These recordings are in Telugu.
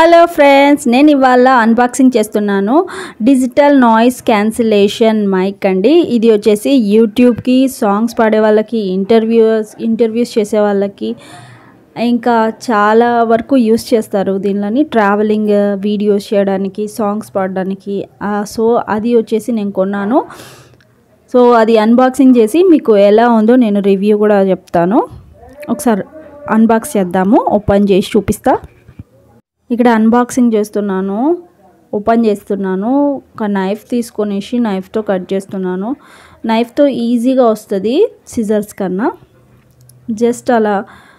హలో ఫ్రెండ్స్ నేను ఇవాళ అన్బాక్సింగ్ చేస్తున్నాను డిజిటల్ నాయిస్ క్యాన్సిలేషన్ మైక్ అండి ఇది వచ్చేసి యూట్యూబ్కి సాంగ్స్ పాడే వాళ్ళకి ఇంటర్వ్యూస్ ఇంటర్వ్యూస్ చేసే వాళ్ళకి ఇంకా చాలా వరకు యూస్ చేస్తారు దీనిలోని ట్రావెలింగ్ వీడియోస్ చేయడానికి సాంగ్స్ పాడడానికి సో అది వచ్చేసి నేను కొన్నాను సో అది అన్బాక్సింగ్ చేసి మీకు ఎలా ఉందో నేను రివ్యూ కూడా చెప్తాను ఒకసారి అన్బాక్స్ చేద్దాము ఓపెన్ చేసి చూపిస్తా ఇక్కడ అన్బాక్సింగ్ చేస్తున్నాను ఓపెన్ చేస్తున్నాను ఒక నైఫ్ తీసుకొనేసి నైఫ్తో కట్ చేస్తున్నాను నైఫ్తో ఈజీగా వస్తుంది సిజర్స్ కన్నా జస్ట్ అలా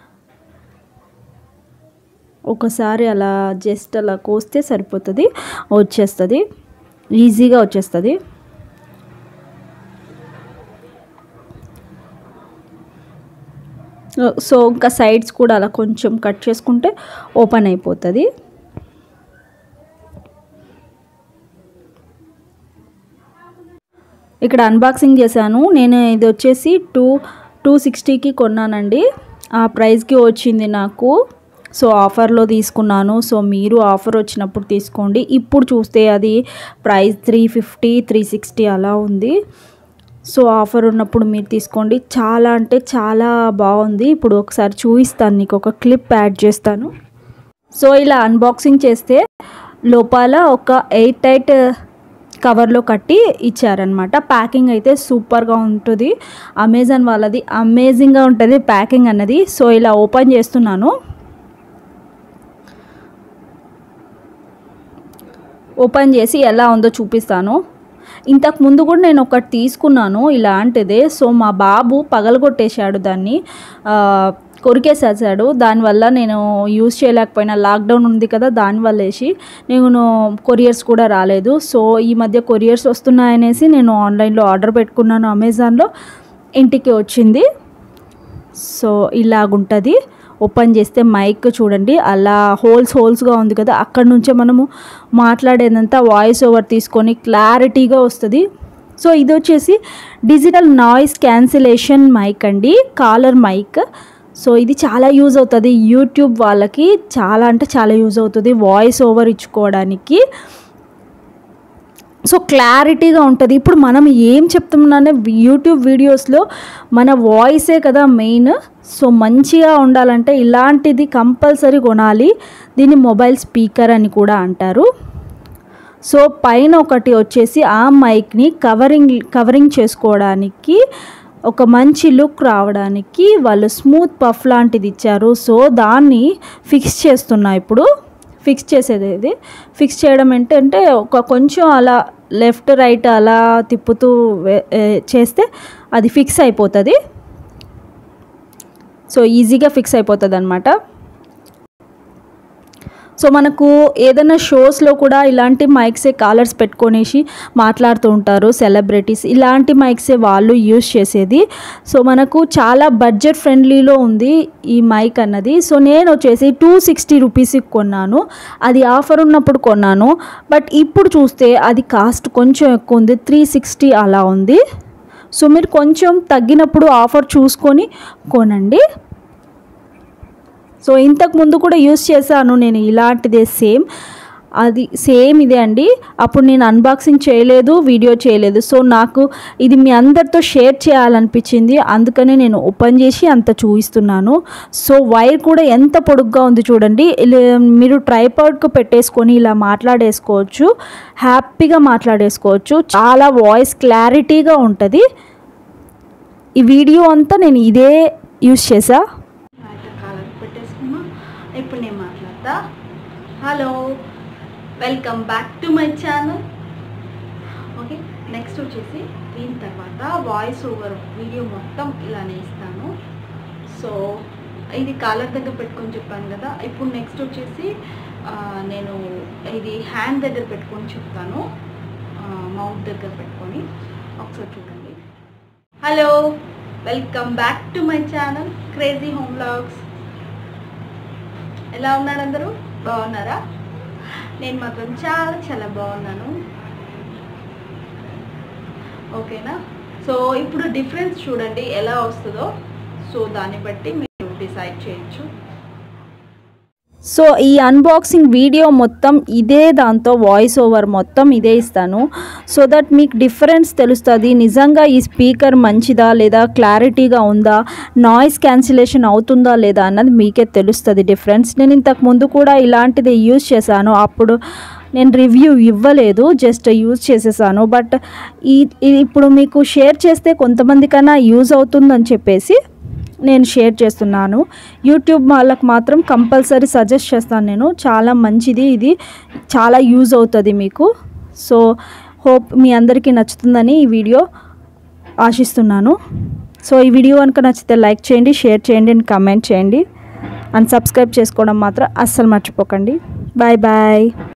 ఒకసారి అలా జస్ట్ అలా కోస్తే సరిపోతుంది వచ్చేస్తుంది ఈజీగా వచ్చేస్తుంది సో ఇంకా సైడ్స్ కూడా అలా కొంచెం కట్ చేసుకుంటే ఓపెన్ అయిపోతుంది ఇక్కడ అన్బాక్సింగ్ చేశాను నేను ఇది వచ్చేసి టూ టూ సిక్స్టీకి కొన్నానండి ఆ ప్రైస్కి వచ్చింది నాకు సో ఆఫర్లో తీసుకున్నాను సో మీరు ఆఫర్ వచ్చినప్పుడు తీసుకోండి ఇప్పుడు చూస్తే అది price three fifty three sixty అలా ఉంది సో ఆఫర్ ఉన్నప్పుడు మీరు తీసుకోండి చాలా అంటే చాలా బాగుంది ఇప్పుడు ఒకసారి చూపిస్తాను నీకు ఒక క్లిప్ యాడ్ చేస్తాను సో ఇలా అన్బాక్సింగ్ చేస్తే లోపల ఒక ఎయిట్ ఎయిట్ కవర్లో కట్టి ఇచ్చారనమాట ప్యాకింగ్ అయితే సూపర్గా ఉంటుంది అమెజాన్ వాళ్ళది అమేజింగ్గా ఉంటుంది ప్యాకింగ్ అన్నది సో ఇలా ఓపెన్ చేస్తున్నాను ఓపెన్ చేసి ఎలా ఉందో చూపిస్తాను ఇంతకు ముందు కూడా నేను ఒకటి తీసుకున్నాను ఇలాంటిదే సో మా బాబు పగలగొట్టేశాడు దాన్ని కొరికేసేసాడు దానివల్ల నేను యూజ్ చేయలేకపోయినా లాక్డౌన్ ఉంది కదా దానివల్ల వేసి నేను కొరియర్స్ కూడా రాలేదు సో ఈ మధ్య కొరియర్స్ వస్తున్నాయనేసి నేను ఆన్లైన్లో ఆర్డర్ పెట్టుకున్నాను అమెజాన్లో ఇంటికి వచ్చింది సో ఇలాగుంటుంది ఓపెన్ చేస్తే మైక్ చూడండి అలా హోల్స్ హోల్స్గా ఉంది కదా అక్కడ నుంచే మనము మాట్లాడేదంతా వాయిస్ ఓవర్ తీసుకొని క్లారిటీగా వస్తుంది సో ఇది వచ్చేసి డిజిటల్ నాయిస్ క్యాన్సిలేషన్ మైక్ అండి కాలర్ మైక్ సో ఇది చాలా యూజ్ అవుతుంది యూట్యూబ్ వాళ్ళకి చాలా అంటే చాలా యూజ్ అవుతుంది వాయిస్ ఓవర్ ఇచ్చుకోవడానికి సో క్లారిటీగా ఉంటుంది ఇప్పుడు మనం ఏం చెప్తున్నానే యూట్యూబ్ వీడియోస్లో మన వాయిసే కదా మెయిన్ సో మంచిగా ఉండాలంటే ఇలాంటిది కంపల్సరీ కొనాలి దీన్ని మొబైల్ స్పీకర్ అని కూడా అంటారు సో పైన ఒకటి వచ్చేసి ఆ మైక్ని కవరింగ్ కవరింగ్ చేసుకోవడానికి ఒక మంచి లుక్ రావడానికి వాళ్ళు స్మూత్ పఫ్ లాంటిది ఇచ్చారు సో దాన్ని ఫిక్స్ చేస్తున్నా ఇప్పుడు ఫిక్స్ చేసేది ఇది ఫిక్స్ చేయడం ఏంటంటే ఒక కొంచెం అలా లెఫ్ట్ రైట్ అలా తిప్పుతూ చేస్తే అది ఫిక్స్ అయిపోతుంది సో ఈజీగా ఫిక్స్ అయిపోతుంది అనమాట సో మనకు ఏదైనా షోస్లో కూడా ఇలాంటి మైక్సే కాలర్స్ పెట్టుకొనేసి మాట్లాడుతూ ఉంటారు సెలబ్రిటీస్ ఇలాంటి మైక్సే వాళ్ళు యూజ్ చేసేది సో మనకు చాలా బడ్జెట్ ఫ్రెండ్లీలో ఉంది ఈ మైక్ అన్నది సో నేను వచ్చేసి టూ సిక్స్టీ రూపీస్కి కొన్నాను అది ఆఫర్ ఉన్నప్పుడు కొన్నాను బట్ ఇప్పుడు చూస్తే అది కాస్ట్ కొంచెం ఎక్కువ ఉంది త్రీ సిక్స్టీ అలా ఉంది సో మీరు కొంచెం తగ్గినప్పుడు ఆఫర్ చూసుకొని కొనండి సో ఇంతకు ముందు కూడా యూస్ చేశాను నేను ఇలాంటిదే సేమ్ అది సేమ్ ఇదే అండి అప్పుడు నేను అన్బాక్సింగ్ చేయలేదు వీడియో చేయలేదు సో నాకు ఇది మీ అందరితో షేర్ చేయాలనిపించింది అందుకనే నేను ఓపెన్ చేసి అంత చూపిస్తున్నాను సో వైర్ కూడా ఎంత పొడుగ్గా ఉంది చూడండి మీరు ట్రైపాడ్కు పెట్టేసుకొని ఇలా మాట్లాడేసుకోవచ్చు హ్యాపీగా మాట్లాడేసుకోవచ్చు చాలా వాయిస్ క్లారిటీగా ఉంటుంది ఈ వీడియో అంతా నేను ఇదే యూస్ చేసా పెట్టేసుకున్నా ఇప్పుడు నేను మాట్లాడతా hello welcome back to my channel okay next వచ్చేసి దీని తర్వాత వాయిస్ ఓవర్ వీడియో మొత్తం ఇలానే ఇస్తాను సో ఇది కాలర్ దగ్గర పెట్టుకొని చెప్పాను కదా ఇప్పుడు నెక్స్ట్ వచ్చేసి నేను ఇది హ్యాండ్ దగ్గర పెట్టుకొని చెప్తాను మౌత్ దగ్గర పెట్టుకొని ఒకసారి చూడండి hello welcome back to my channel crazy home blogs ఎలా ఉన్నారు అందరూ బాగున్నారా నేను మాత్రం చాలా చాలా బాగున్నాను ఓకేనా సో ఇప్పుడు డిఫరెన్స్ చూడండి ఎలా వస్తుందో సో దాన్ని బట్టి మీరు డిసైడ్ చేయొచ్చు సో ఈ అన్బాక్సింగ్ వీడియో మొత్తం ఇదే దాంతో వాయిస్ ఓవర్ మొత్తం ఇదే ఇస్తాను సో దట్ మీకు డిఫరెన్స్ తెలుస్తుంది నిజంగా ఈ స్పీకర్ మంచిదా లేదా క్లారిటీగా ఉందా నాయిస్ క్యాన్సిలేషన్ అవుతుందా లేదా అన్నది మీకే తెలుస్తుంది డిఫరెన్స్ నేను ఇంతకు ముందు కూడా ఇలాంటిది యూజ్ చేశాను అప్పుడు నేను రివ్యూ ఇవ్వలేదు జస్ట్ యూజ్ చేసేసాను బట్ ఈ ఇది ఇప్పుడు మీకు షేర్ చేస్తే కొంతమందికన్నా యూజ్ అవుతుందని చెప్పేసి నేను షేర్ చేస్తున్నాను యూట్యూబ్ వాళ్ళకి మాత్రం కంపల్సరీ సజెస్ట్ చేస్తాను నేను చాలా మంచిది ఇది చాలా యూజ్ అవుతుంది మీకు సో హోప్ మీ అందరికీ నచ్చుతుందని ఈ వీడియో ఆశిస్తున్నాను సో ఈ వీడియో కనుక నచ్చితే లైక్ చేయండి షేర్ చేయండి అండ్ కమెంట్ చేయండి అండ్ సబ్స్క్రైబ్ చేసుకోవడం మాత్రం అస్సలు మర్చిపోకండి బాయ్ బాయ్